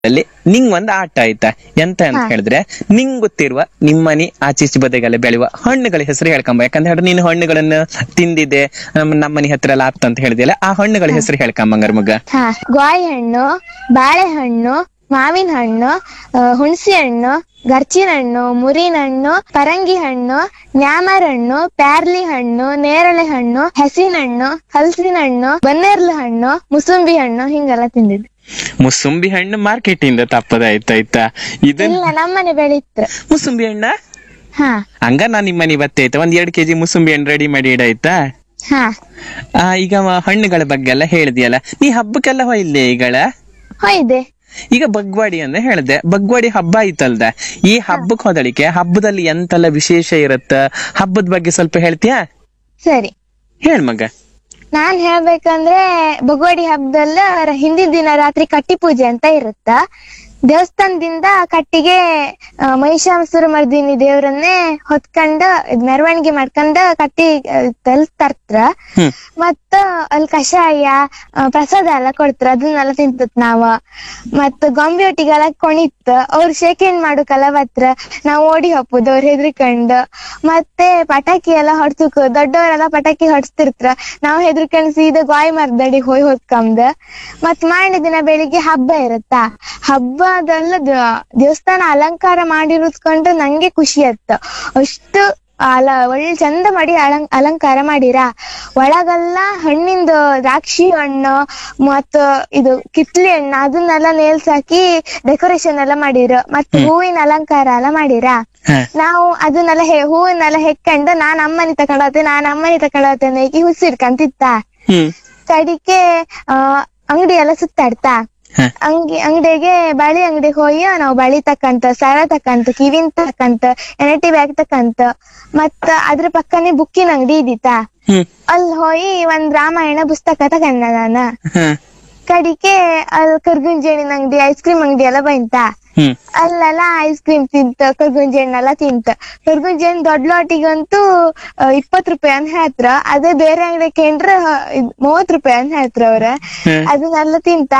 ಅಲ್ಲಿ ನಿಂಗ್ ಒಂದ್ ಆಟ ಆಯ್ತಾ ಎಂತ ಅಂತ ಹೇಳಿದ್ರೆ ನಿಂಗ್ ಗೊತ್ತಿರುವ ನಿಮ್ಮನಿ ಆಚೀಚೆ ಬದಿಗೆಲ್ಲ ಬೆಳೆಯುವ ಹಣ್ಣುಗಳ ಹೆಸರು ಹೇಳ್ಕೊಂಬ ಯಾಕಂತ ಹೇಳಿದ್ರೆ ನೀನು ಹಣ್ಣುಗಳನ್ನ ತಿಂದಿದೆ ನಮ್ಮ ನಮ್ಮನಿ ಹತ್ರ ಎಲ್ಲ ಆಗ್ತ ಅಂತ ಹೇಳಿದೆಯಲ್ಲ ಆ ಹಣ್ಣುಗಳ ಹೆಸರು ಹೇಳ್ಕೊಂಬಂಗಾರ ಮಗ ಹಾ ಗಾಯಿ ಹಣ್ಣು ಬಾಳೆಹಣ್ಣು ಮಾವಿನ ಹಣ್ಣು ಆ, ಹುಣಸೆ ಹಣ್ಣು ಗರ್ಚಿನ ಹಣ್ಣು ಮುರಿನ ಹಣ್ಣು ಪರಂಗಿ ಹಣ್ಣು ನ್ಯಾಮರ್ ಹಣ್ಣು ಪ್ಯಾರ್ಲಿ ಹಣ್ಣು ನೇರಳೆ ಹಣ್ಣು ಹಸಿನ ಹಣ್ಣು ಹಲಸಿನ ಹಣ್ಣು ಬನ್ನೇರ್ಲ ಹಣ್ಣು ಮುಸುಂಬಿ ಹಣ್ಣು ಹಿಂಗೆಲ್ಲ ತಿಂದಿದ್ದು ಮುಸುಂಬಿ ಹಣ್ಣು ಮಾರ್ಕೆಟ್ ಇಂದ ತಪ್ಪದಾಯ್ತಾಯ್ತಾ ಇದನ್ ಇಲ್ಲ ನಮ್ಮನೆ ಬೆಳೀತ್ರ ಮುಸುಂಬಿ ಹಣ್ಣ ಹಾ ಹಂಗ ನಾನ್ ನಿಮ್ಮನಿ ಬತ್ತೆ ಆಯ್ತಾ ಒಂದ್ ಎರಡ್ ಕೆಜಿ ಮುಸುಂಬಿ ಹಣ್ಣು ರೆಡಿ ಮಾಡಿ ಇಡಾಯ್ತಾ ಹಾ ಆ ಈಗ ಮ- ಹಣ್ಣುಗಳ ಬಗ್ಗೆ ಎಲ್ಲ ಹೇಳಿದ್ಯಲ್ಲ ನೀ ಹಬ್ಬಕ್ಕೆಲ್ಲ ಹೋಯ್ಲೆ ಈಗಳ ಹೊಯ್ದೆ ಈಗ ಬಗ್ವಾಡಿ ಅಂತ ಹೇಳ್ದೆ ಬಗ್ವಾಡಿ ಹಬ್ಬ ಆಯ್ತಲ್ದ ಈ ಹಬ್ಬಕ್ ಹೋದಳಿಕೆ ಹಬ್ಬದಲ್ಲಿ ಎಂತೆಲ್ಲ ವಿಶೇಷ ಇರುತ್ತ ಹಬ್ಬದ ಬಗ್ಗೆ ಸ್ವಲ್ಪ ಹೇಳ್ತೀಯಾ ಸರಿ ಹೇಳ್ ಮಗ ನಾನ್ ಹೇಳ್ಬೇಕಂದ್ರೆ ಬಗವಾಡಿ ಹಬ್ಬದಲ್ಲ ರ- ಹಿಂದಿನ ದಿನ ರಾತ್ರಿ ಕಟ್ಟಿ ಪೂಜೆ ಅಂತ ಇರುತ್ತ ದೇವಸ್ಥಾನದಿಂದ ಕಟ್ಟಿಗೆ ಆ, ಮಹಿಷಾಸುರ ಮರ್ದಿನಿ ದೇವರನ್ನೇ ಹೊತ್ಕೊಂಡ ಇದ್ ಮೆರವಣಿಗೆ ಮಾಡ್ಕೊಂಡ ಕಟ್ಟಿ ತಲ್ ತರ್ತ್ರ ಹ್ಮ್ ಮತ್ತ ಅಲ್ಲಿ ಕಷಾಯ ಆ, ಪ್ರಸಾದ ಎಲ್ಲ ಕೊಡ್ತಾರ ಅದನ್ನೆಲ್ಲ ತಿಂತತ್ ನಾವ ಮತ್ತ ಗೊಂಬೆ ಒಟ್ಟಿಗೆಲ್ಲ ಕುಣಿತ್ ಅವ್ರು ಶೇಖರಣೆ ಮಾಡು ಕಲವತ್ರ ನಾವ್ ಓಡಿ ಹಪ್ಪುದು ಅವ್ರ ಹೆದ್ರಿಕಂಡ್ ಮತ್ತೆ ಪಟಾಕಿ ಎಲ್ಲ ಹೊಡ್ಸಕ್ ದೊಡ್ಡವರೆಲ್ಲ ಪಟಾಕಿ ಹೊಡ್ಸ್ತಿರ್ತ್ರ ನಾವ್ ಹೆದ್ರಿಕಂಡ್ ಸೀದಾ ಗಾಯಿ ಮರ್ದಡಿ ಹೋಯ್ ಹೊತ್ಕಂದ್ ಮತ್ ಮಾರನೇ ದಿನ ಬೆಳಿಗ್ಗೆ ಹಬ್ಬ ಇರುತ್ತಾ ಹಬ್ಬದಲ್ಲ ದ- ದೇವಸ್ಥಾನ ಅಲಂಕಾರ ಮಾಡಿರೋದ್ಕೊಂಡು ನಂಗೆ ಖುಷಿ ಆಯ್ತು ಅಷ್ಟು ಅಲ ಒಳ್ಳೆ ಚಂದ ಮಾಡಿ ಅಲಂ ಅಲಂಕಾರ ಮಾಡಿರ ಒಳಗೆಲ್ಲ ಹಣ್ಣಿಂದು ದ್ರಾಕ್ಷಿ ಹಣ್ಣು ಮತ್ತ ಇದು ಕಿತ್ಲಿ ಹಣ್ಣು ಅದನ್ನೆಲ್ಲ ನೇಲ್ಸ್ ಹಾಕಿ ಡೆಕೋರೇಷನ್ ಎಲ್ಲ ಮಾಡಿರ ಮತ್ತೆ ಹೂವಿನ ಅಲಂಕಾರ ಎಲ್ಲ ಮಾಡಿರ ಹ. ನಾವು ಅದನ್ನೆಲ್ಲ ಹೆ ಹೂವನ್ನೆಲ್ಲ ಹೆಕ್ಕೊಂಡು ನಾನ್ ಅಮ್ಮನಿ ತಕೊಂಡೋತೆ ನಾನ್ ಅಮ್ಮನಿ ತಕೊಂಡೋತೆ ಅಂತ ಹುಸಿಡ್ಕಂತಿತ್ತ ಹ್ಮ್ ಕಡಿಕೆ ಆ ಅಂಗಡಿ ಎಲ್ಲ ಸುತ್ತಾಡ್ತಾ ಹ. ಅಂಗಿ ಅಂಗಡಿಗೆ ಬಳಿ ಅಂಗಡಿಗೆ ಹೋಗಿ ನಾವು ಬಳಿ ತಕ್ಕಂತ ಸರ ತಕ್ಕಂತ ಕಿವಿನ್ ತಕ್ಕಂತ ಎನಟಿ ಬ್ಯಾಗ್ ತಕ್ಕಂತ ಮತ್ತ ಅದ್ರ ಪಕ್ಕನೆ ಬುಕ್ಕಿನ ಅಂಗಡಿ ಇದ್ದಿತ್ತಾ ಹ್ಮ್ ಅಲ್ಲಿ ಹೋಗಿ ಒಂದ್ ರಾಮಾಯಣ ಪುಸ್ತಕ ತಕೊಂಡ ನಾನ ಹ. ಕಡಿಕೆ ಅಲ್ಲಿ ಕರ್ಗುಂಜೇಣಿನ ಅಂಗಡಿ ಐಸ್ ಕ್ರೀಮ್ ಅಂಗಡಿ ಎಲ್ಲ ಬಂತ ಹ್ಮ್ ಅಲ್ಲೆಲ್ಲ ಐಸ್ ಕ್ರೀಮ್ ತಿಂತ ಕರ್ಗುಂಜಿ ಹಣ್ಣೆಲ್ಲ ತಿಂತ ಕರ್ಗುಂಜಿ ಹಣ್ಣು ದೊಡ್ಡ ಲೋಟಿಗಂತೂ ಇಪ್ಪತ್ ರೂಪಾಯಿ ಅಂತ ಹೇಳ್ತ್ರ ಅದೇ ಬೇರೆ ಅಂಗಡಿ ಕೇಂದ್ರ ಮೂವತ್ ರೂಪಾಯಿ ಅಂತ ಹೇಳ್ತ್ರ ಅವ್ರ ಹ್ಮ್. ಅದನ್ನೆಲ್ಲ ತಿಂತ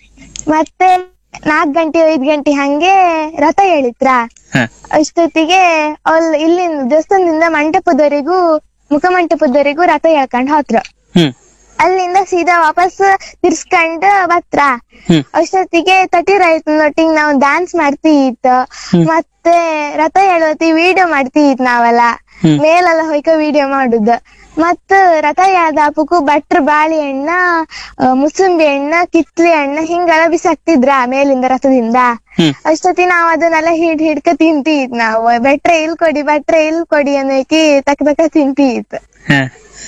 ಮತ್ತೆ ನಾಕ್ ಗಂಟೆ ಐದ್ ಗಂಟೆ ಹಂಗೆ ರಥ ಹೇಳಿತ್ರ ಹ. ಅಷ್ಟೊತ್ತಿಗೆ ಅಲ್ಲಿ ಇಲ್ಲಿಂದ ದೇವಸ್ಥಾನದಿಂದ ಮಂಟಪದವರೆಗೂ ಮುಖಮಂಟಪದವರೆಗೂ ರಥ ಹೇಳ್ಕೊಂಡ್ ಹೋತ್ರ ಹ್ಮ್ ಅಲ್ಲಿಂದ ಸೀದಾ ವಾಪಸ್ ತಿರ್ಸ್ಕೊಂಡ್ ಬತ್ರ ಹ್ಮ್. ಅಷ್ಟೊತ್ತಿಗೆ ತಟಿ ರೈತನೊಟ್ಟಿಗೆ ನಾವು ಡ್ಯಾನ್ಸ್ ಮಾಡ್ತೀತ್ ಮತ್ತೆ ರಥ ಹೇಳೋತಿ ವಿಡಿಯೋ ಮಾಡ್ತೀತ್ ನಾವೆಲ್ಲ ಹ್ಮ್. ಮೇಲೆಲ್ಲ ಹೊಯ್ಕ ವಿಡಿಯೋ ಮಾಡುದ ಮತ್ತ ರಥ ಯಾವ್ದ ಹಬ್ಬಕ್ಕೂ ಭಟ್ರು ಬಾಳೆಹಣ್ಣ ಆ, ಮುಸುಂಬಿ ಹಣ್ಣ ಕಿತ್ಲಿ ಹಣ್ಣ ಹಿಂಗೆಲ್ಲ ಬಿಸಾಕ್ತಿದ್ರ ಮೇಲಿಂದ ರಥದಿಂದ ಹ್ಮ್. ಅಷ್ಟೊತ್ತಿ ನಾವ್ ಅದನ್ನೆಲ್ಲ ಹಿಡ್ ಹಿಡ್ಕ ತಿಂತೀತ್ ನಾವು ಭಟ್ರೆ ಇಲ್ ಕೊಡಿ ಭಟ್ರೆ ಇಲ್ ಕೊಡಿ ಅನ್ನೋಕಿ ತಕ್ಕ ತಕ್ಕ ತಿಂತೀತ್ ಹ.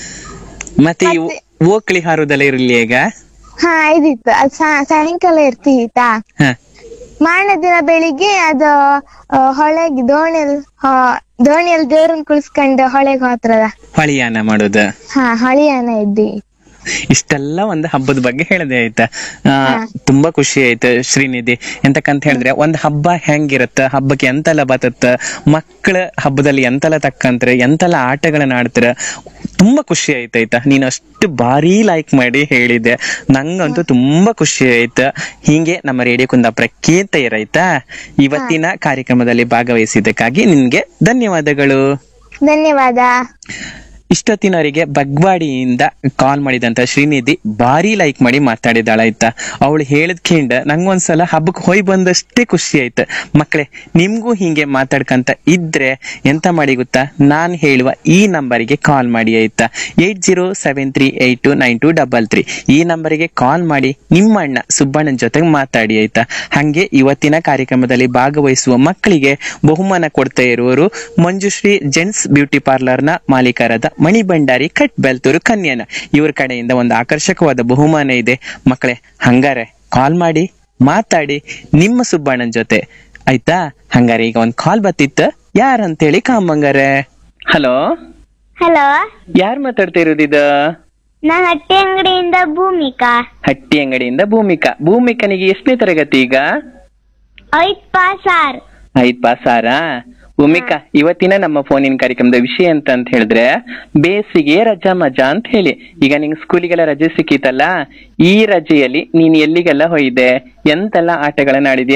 ಮತ್ತೆ ಈ ಓಕ್ಳಿ ಹಾರುದೆಲ್ಲ ಇರ್ಲಿ ಈಗ ಹಾ ಇದಿತ್ತು ಅದ್ ಸಾ- ಸಾಯಂಕಾಲ ಇರ್ತೀತಾ ಹ. ಮಾರನೇ ದಿನ ಬೆಳಿಗ್ಗೆ ಅದು ಆ, ಹೊಳೆಗೆ ದೋಣಿಲ್ ಹಾ- ದೋಣಿಯಲ್ಲಿ ದೇವ್ರನ್ ಕುಳ್ಸ್ಕೊಂಡ್ ಹೊಳೆಗ್ ಹೋತ್ರದ ಹೊಳಿಯಾನ ಮಾಡೋದು ಹಾ ಹೊಳಿಯನ ಇದ್ದಿ ಇಷ್ಟೆಲ್ಲ ಒಂದು ಹಬ್ಬದ ಬಗ್ಗೆ ಹೇಳಿದೆ ಆಯ್ತಾ ಆ, ತುಂಬಾ ಖುಷಿ ಆಯ್ತು ಶ್ರೀನಿಧಿ ಎಂತಕ್ಕಂತ ಹೇಳಿದ್ರೆ ಒಂದ್ ಹಬ್ಬ ಹೆಂಗಿರತ್ತ ಹಬ್ಬಕ್ಕೆ ಎಂತೆಲ್ಲ ಬತ್ತತ್ತ ಮಕ್ಕಳ ಹಬ್ಬದಲ್ಲಿ ಎಂತೆಲ್ಲ ತಕ್ಕಂತಾರೆ ಎಂತೆಲ್ಲ ಆಟಗಳನ್ನ ಆಡ್ತಾರ ತುಂಬಾ ಖುಷಿ ಆಯ್ತಾಯ್ತಾ ನೀನು ಅಷ್ಟು ಭಾರಿ ಲೈಕ್ ಮಾಡಿ ಹೇಳಿದೆ ನಂಗಂತೂ ತುಂಬಾ ಖುಷಿ ಆಯ್ತು ಹೀಗೆ ನಮ್ಮ ರೇಡಿಯೋ ಕುಂದಾಪುರ ಕೇಳ್ತಾ ಇವತ್ತಿನ ಕಾರ್ಯಕ್ರಮದಲ್ಲಿ ಭಾಗವಹಿಸಿದ್ದಕ್ಕಾಗಿ ನಿನ್ಗೆ ಧನ್ಯವಾದಗಳು ಧನ್ಯವಾದ ಇಷ್ಟೊತ್ತಿನವರಿಗೆ ಬಗ್ವಾಡಿಯಿಂದ ಕಾಲ್ ಮಾಡಿದಂತ ಶ್ರೀನಿಧಿ ಭಾರಿ ಲೈಕ್ ಮಾಡಿ ಮಾತಾಡಿದಾಳ ಆಯ್ತಾ ಅವಳು ಹೇಳಿದ್ ಕೇಂಡ ನಂಗೊಂದ್ಸಲ ಹಬ್ಬಕ್ಕೆ ಹೋಯ್ ಬಂದಷ್ಟೇ ಖುಷಿ ಆಯ್ತು ಮಕ್ಕಳೇ ನಿಮ್ಗೂ ಹಿಂಗೆ ಮಾತಾಡ್ಕಂತ ಇದ್ರೆ ಎಂತ ಮಾಡಿ ಗೊತ್ತಾ ನಾನ್ ಹೇಳುವ ಈ ನಂಬರಿಗೆ ಕಾಲ್ ಮಾಡಿ ಆಯ್ತಾ eight zero seven three eight two nine two double three ಈ ನಂಬರಿಗೆ ಕಾಲ್ ಮಾಡಿ ನಿಮ್ಮ ಅಣ್ಣ ಸುಬ್ಬಣ್ಣನ ಜೊತೆಗೆ ಮಾತಾಡಿ ಆಯ್ತಾ ಹಂಗೆ ಇವತ್ತಿನ ಕಾರ್ಯಕ್ರಮದಲ್ಲಿ ಭಾಗವಹಿಸುವ ಮಕ್ಕಳಿಗೆ ಬಹುಮಾನ ಕೊಡ್ತಾ ಇರುವವರು ಮಂಜುಶ್ರೀ ಜೆಂಟ್ಸ್ ಬ್ಯೂಟಿ ಪಾರ್ಲರ್ ನ ಮಾಲೀಕರಾದ ಮಣಿ ಭಂಡಾರಿ ಕಟ್ ಬೆಲ್ತೂರು ಕನ್ಯಾನ ಇವ್ರ ಕಡೆಯಿಂದ ಒಂದು ಆಕರ್ಷಕವಾದ ಬಹುಮಾನ ಇದೆ ಮಕ್ಕಳೇ ಹಂಗಾರೆ ಕಾಲ್ ಮಾಡಿ ಮಾತಾಡಿ ನಿಮ್ಮ ಸುಬ್ಬಣ್ಣನ ಜೊತೆ ಆಯ್ತಾ ಹಂಗಾರೆ ಈಗ ಒಂದ್ ಕಾಲ್ ಬತ್ತಿತ್ತ ಯಾರಂತೇಳಿ ಕಾಮಂಗಾರೆ ಹಲೋ ಹಲೋ ಯಾರ್ ಮಾತಾಡ್ತಾ ಇರೋದಿದ ನಾನ್ ಹಟ್ಟಿ ಅಂಗಡಿಯಿಂದ ಭೂಮಿಕಾ ಹಟ್ಟಿ ಅಂಗಡಿಯಿಂದ ಭೂಮಿಕಾ ಭೂಮಿಕನಿಗೆ ಎಷ್ಟನೇ ತರಗತಿ ಈಗ ಐದ್ ಪಾಸಾರ್ ಐದ್ ಪಾಸಾರಾ ಭೂಮಿಕಾ ಇವತ್ತಿನ ನಮ್ಮ ಫೋನಿನ ಕಾರ್ಯಕ್ರಮದ ವಿಷಯ ಅಂತ ಅಂತ ಹೇಳಿದ್ರೆ ಬೇಸಿಗೆ ರಜಾ ಮಜಾ ಅಂತ ಹೇಳಿ ಈಗ ನಿಂಗ್ ಸ್ಕೂಲಿಗೆಲ್ಲ ರಜೆ ಸಿಕ್ಕಿತಲ್ಲ ಈ ರಜೆಯಲ್ಲಿ ನೀನ್ ಎಲ್ಲಿಗೆಲ್ಲ ಹೋಯ್ದೆ ಎಂತೆಲ್ಲ ಆಟಗಳನ್ನ ಆಡಿದ್ಯಾ